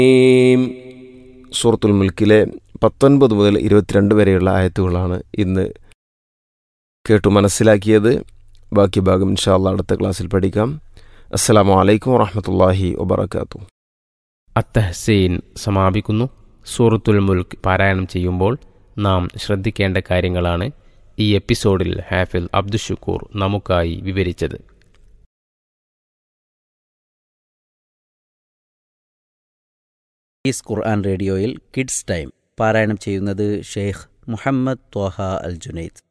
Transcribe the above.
സൂറത്തുൽ മുൽക്കിലെ പത്തൊൻപത് മുതൽ ഇരുപത്തിരണ്ട് വരെയുള്ള ആയത്തുകളാണ് ഇന്ന് കേട്ടു മനസ്സിലാക്കിയത് ബാക്കി ഭാഗം ഇൻഷാല്ല അടുത്ത ക്ലാസ്സിൽ പഠിക്കാം അസ്സലാമു അലൈക്കും വറഹമത്തല്ലാഹി വബർക്കാത്തു അത്തഹസീൻ സമാപിക്കുന്നു സൂറത്തുൽ മുൽക്ക് പാരായണം ചെയ്യുമ്പോൾ നാം ശ്രദ്ധിക്കേണ്ട കാര്യങ്ങളാണ് ഈ എപ്പിസോഡിൽ ഹാഫിൽ അബ്ദുഷുക്കൂർ നമുക്കായി വിവരിച്ചത് ഈസ് ഖുർആൻ റേഡിയോയിൽ കിഡ്സ് ടൈം പാരായണം ചെയ്യുന്നത് ഷെയ്ഖ് മുഹമ്മദ് ത്വാഹ അൽ ജുനൈദ്